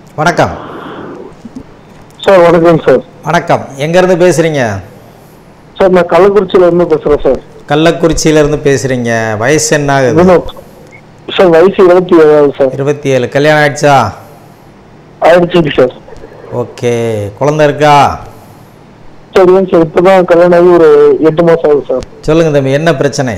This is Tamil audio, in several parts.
வணக்கம் சார் வணக்கம் சார் வணக்கம் எங்கேருந்து பேசுகிறீங்க சார் நான் கள்ளக்குறிச்சியில இருந்து பேசுறேன் சார் கள்ளக்குறிச்சியிலேருந்து பேசுகிறீங்க வயசு என்ன ஆகுது வினோத் சார் வயசு இருபத்தி ஏழாவது சார் இருபத்தி ஏழு கல்யாணம் ஆயிடுச்சா ஆயிடுச்சு சார் ஓகே குழந்தை இருக்கா சார் ஏன் சார் இப்பதான் கல்யாணம் ஆகி ஒரு எட்டு மாசம் ஆகுது சார் சொல்லுங்க தம்பி என்ன பிரச்சனை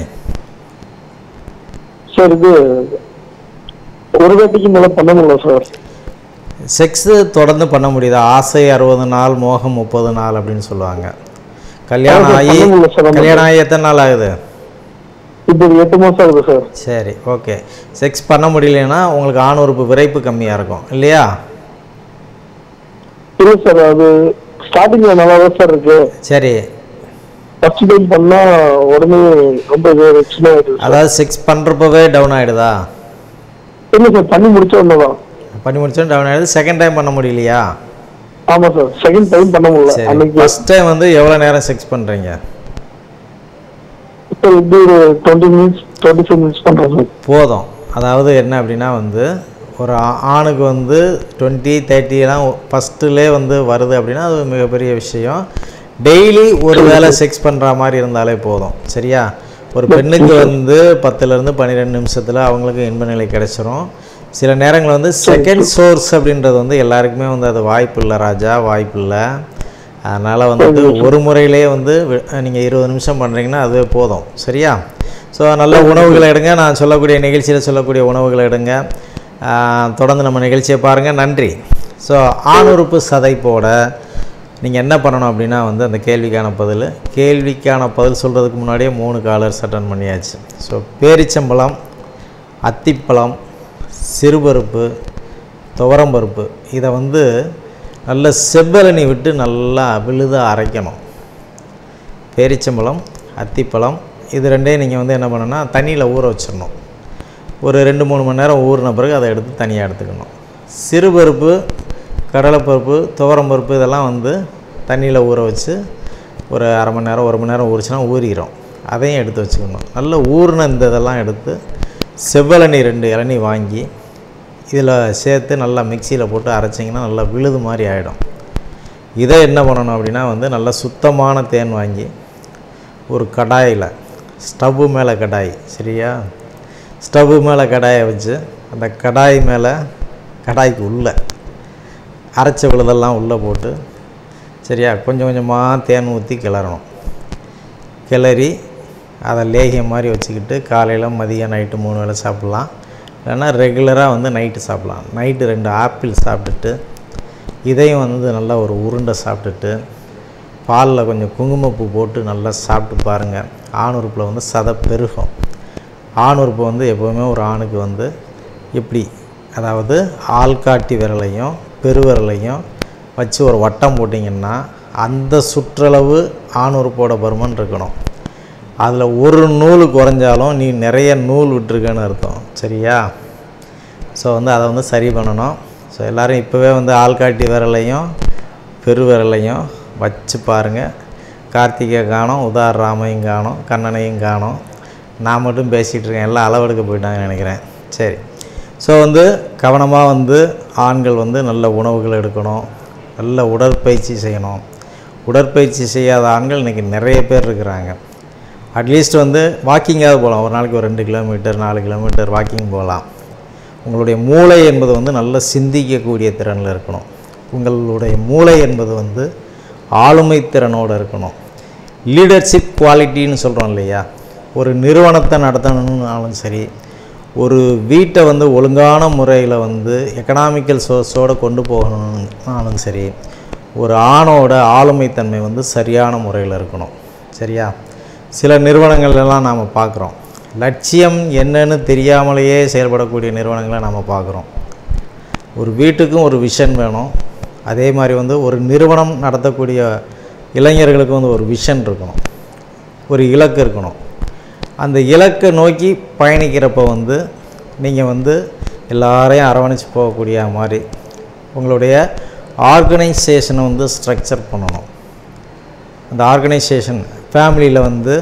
சார் இது ஒரு வாட்டிக்கு மேல பண்ண முடியல சார் செக்ஸு தொடர்ந்து பண்ண முடியுதா ஆசை அறுபது நாள் மோகம் முப்பது நாள் அப்படின்னு சொல்லுவாங்க கல்யாணம் ஆமா, ஆகி பண்ண முடியல சார், ஆமா. கல்யாணம் ஆகி எத்தனை நாள் ஆகுது இப்போ ஒரு எட்டு மாசம் ஆகுது சார் சரி ஓகே செக்ஸ் பண்ண முடியலன்னா உங்களுக்கு ஆண் உறுப்பு விரைப்பு கம்மியாக இருக்கும் இல்லையா இல்ல சார் அது ஸ்டார்டிங்ல நல்லா தான் சார் இருக்கு சரி ஃபர்ஸ்ட் டைம் பண்ணா உடனே ரொம்ப இது சின்ன ஆயிடுது சார். அதாவது செக்ஸ் பண்ணுறப்பவே டவுன் ஆகிடுதா இல்ல சார் பண்ணி முடிச்ச உடனே தான் பண்ணி முடிச்சோம் டவுன் ஆகிடுது செகண்ட் டைம் பண்ண முடியலையா ஆமா சார் செகண்ட் டைம் பண்ண முடியல சரி அன்னைக்கு ஃபஸ்ட் டைம் வந்து எவ்வளோ நேரம் செக்ஸ் பண்ணுறீங்க சார் இப்படி ஒரு twenty minutes twenty five minutes பண்றேன் சார் போதும் அதாவது என்ன அப்படின்னா வந்து ஒரு ஆ- ஆணுக்கு வந்து டுவெண்ட்டி தேர்ட்டிலாம் ஃபஸ்ட்டுலே வந்து வருது அப்படின்னா அது மிகப்பெரிய விஷயம் டெய்லி ஒரு வேளை செக்ஸ் பண்ணுற மாதிரி இருந்தாலே போதும் சரியா ஒரு பெண்ணுக்கு வந்து பத்துலேருந்து பன்னிரெண்டு நிமிஷத்தில் அவங்களுக்கு இன்ப நிலை கிடைச்சிரும் சில நேரங்கள் வந்து செகண்ட் சோர்ஸ் அப்படின்றது வந்து எல்லாருக்குமே வந்து அது வாய்ப்பு இல்லை ராஜா வாய்ப்பு இல்லை அதனால் வந்து ஒரு முறையிலே வந்து நீங்கள் இருபது நிமிஷம் பண்ணுறீங்கன்னா அதுவே போதும் சரியா ஸோ நல்ல உணவுகளை எடுங்க நான் சொல்லக்கூடிய நிகழ்ச்சியில் சொல்லக்கூடிய உணவுகளை எடுங்க ஆஹ் தொடர்ந்து நம்ம நிகழ்ச்சியை பாருங்கள் நன்றி ஸோ ஆணுறுப்பு சதை போட நீங்கள் என்ன பண்ணணும் அப்படின்னா வந்து அந்த கேள்விக்கான பதில் கேள்விக்கான பதில் சொல்கிறதுக்கு முன்னாடியே மூணு காலர்ஸ் அட்டன் பண்ணியாச்சு ஸோ பேரிச்சம்பழம் அத்திப்பழம் சிறுபருப்பு துவரம்பருப்பு இதை வந்து நல்ல செவ்வரணி விட்டு நல்லா விழுதாக அரைக்கணும் பேரிச்சம்பழம் அத்திப்பழம் இது ரெண்டையும் நீங்கள் வந்து என்ன பண்ணணும்னா தண்ணியில் ஊற வச்சிடணும் ஒரு ரெண்டு மூணு மணி நேரம் ஊறின பிறகு அதை எடுத்து தனியாக எடுத்துக்கணும் சிறுபருப்பு கடலைப்பருப்பு துவரம்பருப்பு இதெல்லாம் வந்து தண்ணியில் ஊற வச்சு ஒரு அரை மணி நேரம் ஒரு மணி நேரம் ஊறிச்சுன்னா ஊறிடும் அதையும் எடுத்து வச்சுக்கணும் நல்ல ஊறின இந்த இதெல்லாம் எடுத்து செவ்வளநீ ரெண்டு இளநீ வாங்கி இதில் சேர்த்து நல்லா மிக்சியில் போட்டு அரைச்சிங்கன்னா நல்லா விழுது மாதிரி ஆகிடும் இதை என்ன பண்ணணும் அப்படின்னா வந்து நல்லா சுத்தமான தேன் வாங்கி ஒரு கடாயில் ஸ்டவ்வு மேலே கடாய் சரியா ஸ்டவ்வு மேலே கடாயை வச்சு அந்த கடாய் மேலே கடாய்க்கு உள்ளே அரைச்ச விழுதெல்லாம் உள்ளே போட்டு சரியா கொஞ்சம் கொஞ்சமாக தேன் ஊற்றி கிளறணும் கிளறி அதை லேகியம் மாதிரி வச்சுக்கிட்டு காலையில் மதியம் நைட்டு மூணு வேளை சாப்பிட்லாம் இல்லைன்னா ரெகுலராக வந்து நைட்டு சாப்பிட்லாம் நைட்டு ரெண்டு ஆப்பிள் சாப்பிட்டுட்டு இதையும் வந்து நல்லா ஒரு உருண்டை சாப்பிட்டுட்டு பாலில் கொஞ்சம் குங்குமப்பூ போட்டு நல்லா சாப்பிட்டு பாருங்கள் ஆணுறுப்பில் வந்து சதை பெருகும் ஆணுறுப்பு வந்து எப்போவுமே ஒரு ஆணுக்கு வந்து எப்படி அதாவது ஆள்காட்டி விரலையும் பெருவிரலையும் வச்சு ஒரு வட்டம் போட்டிங்கன்னா அந்த சுற்றளவு ஆணுறுப்போட பருமன் இருக்கணும் அதில் ஒரு நூல் குறைஞ்சாலும் நீ நிறைய நூல் விட்டுருக்கன்னு அர்த்தம் சரியா ஸோ வந்து அதை வந்து சரி பண்ணணும் ஸோ எல்லோரும் இப்போவே வந்து ஆள்காட்டி விரலையும் பெருவிரலையும் வச்சு பாருங்கள் கார்த்திகை காணோம் உதார் ராமையும் காணோம் கண்ணனையும் காணோம் நான் மட்டும் பேசிகிட்டு இருக்கேன் எல்லாம் அளவெடுக்க போயிட்டாங்கன்னு நினைக்கிறேன் சரி ஸோ வந்து கவனமாக வந்து ஆண்கள் வந்து நல்ல உணவுகள் எடுக்கணும் நல்ல உடற்பயிற்சி செய்யணும் உடற்பயிற்சி செய்யாத ஆண்கள் இன்றைக்கி நிறைய பேர் இருக்கிறாங்க அட்லீஸ்ட் வந்து வாக்கிங்காவது போகலாம் ஒரு நாளைக்கு ஒரு ரெண்டு கிலோமீட்டர் நாலு கிலோமீட்டர் வாக்கிங் போகலாம் உங்களுடைய மூளை என்பது வந்து நல்ல சிந்திக்கக்கூடிய திறனில் இருக்கணும் உங்களுடைய மூளை என்பது வந்து ஆளுமை திறனோடு இருக்கணும் லீடர்ஷிப் குவாலிட்டின்னு சொல்கிறோம் இல்லையா ஒரு நிறுவனத்தை நடத்தணும்னாலும் சரி ஒரு வீட்டை வந்து ஒழுங்கான முறையில் வந்து எக்கனாமிக்கல் சோர்ஸோடு கொண்டு போகணும்னாலும் சரி ஒரு ஆணோட ஆளுமைத்தன்மை வந்து சரியான முறையில் இருக்கணும் சரியா சில நிறுவனங்கள்லாம் நாம் பார்க்குறோம் லட்சியம் என்னன்னு தெரியாமலேயே செயல்படக்கூடிய நிறுவனங்களை நாம் பார்க்குறோம் ஒரு வீட்டுக்கும் ஒரு விஷன் வேணும் அதே மாதிரி வந்து ஒரு நிறுவனம் நடத்தக்கூடிய இளைஞர்களுக்கு வந்து ஒரு விஷன் இருக்கணும் ஒரு இலக்கு இருக்கணும் அந்த இலக்கை நோக்கி பயணிக்கிறப்ப வந்து நீங்கள் வந்து எல்லாரையும் அரவணைச்சு போகக்கூடிய மாதிரி உங்களுடைய ஆர்கனைசேஷனை வந்து ஸ்ட்ரக்சர் பண்ணணும் அந்த ஆர்கனைசேஷன் ஃபேமிலியில் வந்து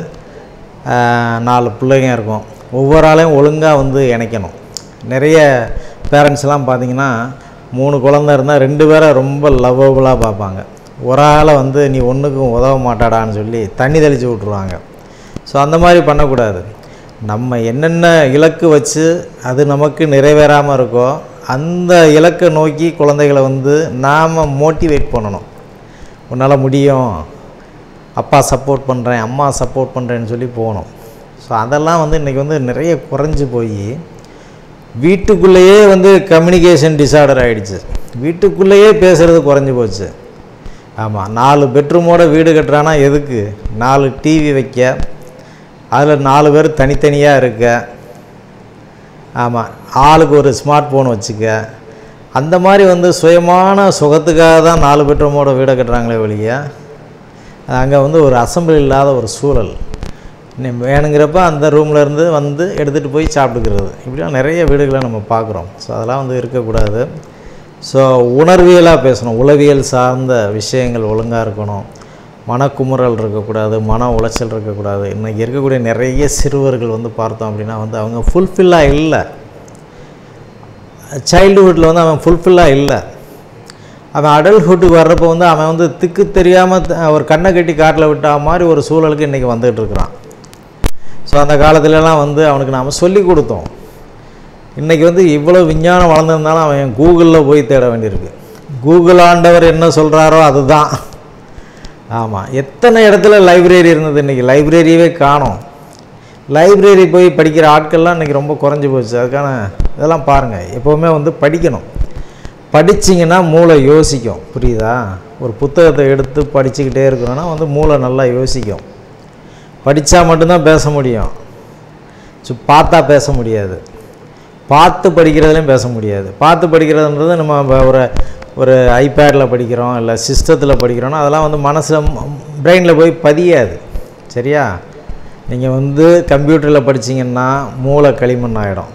ஆஹ், நாலு பிள்ளைங்க இருக்கும் ஒவ்வொரு ஆளையும் ஒழுங்காக வந்து இணைக்கணும் நிறைய பேரண்ட்ஸ்லாம் பார்த்தீங்கன்னா மூணு குழந்த இருந்தால் ரெண்டு பேரை ரொம்ப லவ்வபுளாக பார்ப்பாங்க ஒரு ஆளை வந்து நீ ஒன்றுக்கும் உதவ மாட்டாடான்னு சொல்லி தண்ணி தெளித்து விட்ருவாங்க ஸோ அந்த மாதிரி பண்ணக்கூடாது நம்ம என்னென்ன இலக்கு வச்சு அது நமக்கு நிறைவேறாமல் இருக்கோ அந்த இலக்கை நோக்கி குழந்தைகளை வந்து நாம் மோட்டிவேட் பண்ணணும் உன்னால் முடியும் அப்பா சப்போர்ட் பண்ணுறேன் அம்மா சப்போர்ட் பண்ணுறேன்னு சொல்லி போகணும் ஸோ அதெல்லாம் வந்து இன்றைக்கி வந்து நிறைய குறைஞ்சி போய் வீட்டுக்குள்ளேயே வந்து கம்யூனிகேஷன் டிஸார்டர் ஆகிடுச்சு வீட்டுக்குள்ளேயே பேசுகிறது குறைஞ்சி போச்சு ஆமாம் நாலு பெட்ரூமோட வீடு கட்டுறானா எதுக்கு நாலு டிவி வைக்க அதில் நாலு பேர் தனித்தனியாக இருக்க ஆமாம் ஆளுக்கு ஒரு ஸ்மார்ட் ஃபோன் வச்சுக்க அந்த மாதிரி வந்து சுயமான சுகத்துக்காக தான் நாலு பெட்ரூமோட வீடை கட்டுறாங்களே ஒழிய அங்கே வந்து ஒரு அசம்பிளி இல்லாத ஒரு சூழல் நீ வேணுங்கிறப்ப அந்த ரூமில் இருந்து வந்து எடுத்துகிட்டு போய் சாப்பிட்டுக்கிறது இப்படிலாம் நிறைய வீடுகளை நம்ம பார்க்குறோம் ஸோ அதெல்லாம் வந்து இருக்கக்கூடாது ஸோ உணர்வியலாக பேசணும் உளவியல் சார்ந்த விஷயங்கள் ஒழுங்காக இருக்கணும் மனக்குமுறல் இருக்கக்கூடாது மன உளைச்சல் இருக்கக்கூடாது இன்றைக்கி இருக்கக்கூடிய நிறைய சிறுவர்கள் வந்து பார்த்தோம் அப்படின்னா வந்து அவங்க ஃபுல்ஃபில்லாக இல்லை சைல்டுஹுட்டில் வந்து அவன் ஃபுல்ஃபில்லாக இல்லை அவன் அடல்ட்ஹுட்டுக்கு வர்றப்போ வந்து அவன் வந்து திக்கு தெரியாமல் ஒரு கண்ணை கட்டி காட்டில் விட்டா மாதிரி ஒரு சூழலுக்கு இன்றைக்கி வந்துகிட்டு இருக்கிறான் ஸோ அந்த காலத்துலலாம் வந்து அவனுக்கு நாம் சொல்லி கொடுத்தோம் இன்றைக்கி வந்து இவ்வளோ விஞ்ஞானம் வளர்ந்துருந்தாலும் அவன் கூகுளில் போய் தேட வேண்டியிருக்கு கூகுள் ஆண்டவர் என்ன சொல்கிறாரோ அதுதான் ஆமாம் எத்தனை இடத்துல லைப்ரரி இருந்தது இன்றைக்கி லைப்ரரியவே காணோம் லைப்ரரி போய் படிக்கிற ஆட்கள்லாம் இன்றைக்கி ரொம்ப குறைஞ்சி போச்சு அதுக்கான இதெல்லாம் பாருங்கள் எப்போவுமே வந்து படிக்கணும் படிச்சிங்கன்னா மூளை யோசிக்கும் புரியுதா ஒரு புத்தகத்தை எடுத்து படிச்சுக்கிட்டே இருக்கிறோன்னா வந்து மூளை நல்லா யோசிக்கும் படித்தா மட்டும்தான் பேச முடியும் ஸோ பார்த்தா பேச முடியாது பார்த்து படிக்கிறதுலையும் பேச முடியாது பார்த்து படிக்கிறதுன்றது நம்ம வ- ஒரு ஒரு ஐபேடில் படிக்கிறோம் இல்லை சிஸ்டத்தில் படிக்கிறோன்னா அதெல்லாம் வந்து மனசில் பிரெயினில் போய் பதியாது சரியா நீங்கள் வந்து கம்ப்யூட்டரில் படிச்சீங்கன்னா மூளை களிமண் ஆகிடும்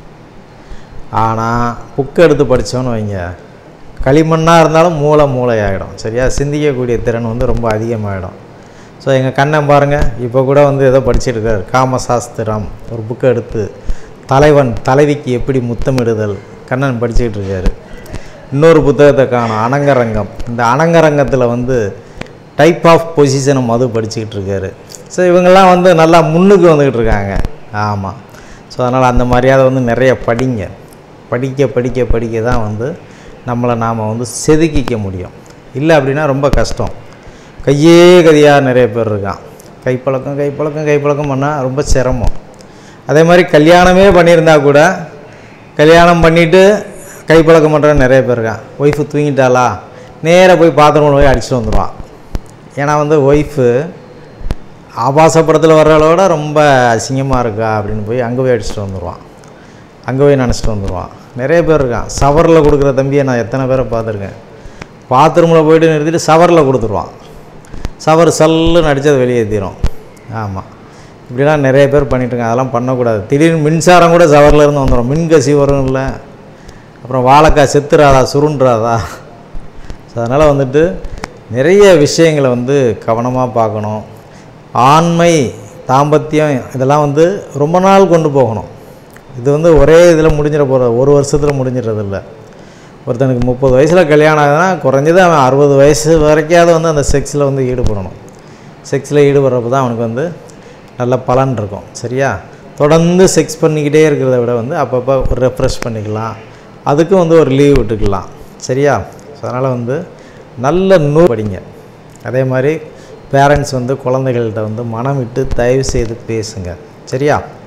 ஆனால் புக்கை எடுத்து படித்தோன்னு வைங்க களிமண்ணாக இருந்தாலும் மூளை மூளை ஆகிடும் சரியா சிந்திக்கக்கூடிய திறன் வந்து ரொம்ப அதிகமாகிடும் ஸோ எங்கள் கண்ணன் பாருங்கள் இப்போ கூட வந்து ஏதோ படிச்சிட்டு இருக்காரு காமசாஸ்திரம் ஒரு புக்கை எடுத்து தலைவன் தலைவிக்கு எப்படி முத்தமிடுதல் கண்ணன் படிச்சுக்கிட்டு இருக்காரு இன்னொரு புத்தகத்தை காணும் அனங்கரங்கம் இந்த அனங்கரங்கத்தில் வந்து டைப் ஆஃப் பொசிஷனை மது படிச்சுக்கிட்டு இருக்காரு ஸோ இவங்கெல்லாம் வந்து நல்லா முன்னுக்கு வந்துக்கிட்டு இருக்காங்க ஆமாம் ஸோ அதனால் அந்த மரியாதை வந்து நிறைய படிங்க படிக்க படிக்க படிக்க தான் வந்து நம்மளை நாம் வந்து செதுக்கிக்க முடியும் இல்லை அப்படின்னா ரொம்ப கஷ்டம் கையே கதியாக நிறைய பேர் இருக்கான் கைப்பழக்கம் கைப்பழக்கம் கைப்பழக்கம் பண்ணால் ரொம்ப சிரமம் அதே மாதிரி கல்யாணமே பண்ணியிருந்தா கூட கல்யாணம் பண்ணிவிட்டு கைப்பழக்கம் பண்ணுற நிறைய பேர் இருக்கான் ஒய்ஃபு தூங்கிட்டாளா நேராக போய் பாத்ரூமில் போய் அடிச்சுட்டு வந்துடுவான் ஏன்னா வந்து ஒய்ஃபு ஆபாச படத்தில் வர்றவளோட ரொம்ப அசிங்கமாக இருக்கா அப்படின்னு போய் அங்கே போய் அடிச்சுட்டு வந்துடுவான் அங்கே போய் நினச்சிட்டு வந்துடுவான் நிறைய பேர் இருக்கான் சவரில் கொடுக்குற தம்பியை நான் எத்தனை பேரை பார்த்துருக்கேன் பாத்ரூமில் போயிட்டு நிறுத்திட்டு சவரில் கொடுத்துருவான் சவர் சல்லுன்னு அடித்து அதை வெளியேற்றிடும் ஆமாம் இப்படிலாம் நிறைய பேர் பண்ணிட்டுருக்காங்க அதெல்லாம் பண்ணக்கூடாது திடீர்னு மின்சாரம் கூட சவரில் இருந்து வந்துடும் மின்கசி வரும் இல்லை அப்புறம் வாழைக்காய் செத்துறாதா சுருண்டுறாதா ஸோ அதனால் வந்துட்டு நிறைய விஷயங்களை வந்து கவனமாக பார்க்கணும் ஆண்மை தாம்பத்தியம் இதெல்லாம் வந்து ரொம்ப நாள் கொண்டு போகணும் இது வந்து ஒரே இதில் முடிஞ்சிட போகிற ஒரு வருஷத்தில் முடிஞ்சிடுறது இல்லை ஒருத்தனுக்கு முப்பது வயசில் கல்யாணம் ஆகுதுன்னா குறைஞ்சது அவன் அறுபது வயசு வரைக்காவது வந்து அந்த செக்ஸில் வந்து ஈடுபடணும் செக்ஸில் ஈடுபடுறப்ப தான் அவனுக்கு வந்து நல்ல பலன் இருக்கும் சரியா தொடர்ந்து செக்ஸ் பண்ணிக்கிட்டே இருக்கிறத விட வந்து அப்பப்போ ஒரு ரெஃப்ரெஷ் பண்ணிக்கலாம் அதுக்கும் வந்து ஒரு லீவ் விட்டுக்கலாம் சரியா ஸோ அதனால் வந்து நல்ல நூல் படிங்க அதே மாதிரி பேரண்ட்ஸ் வந்து குழந்தைகள்கிட்ட வந்து மனம் விட்டு தயவு செய்து பேசுங்க சரியா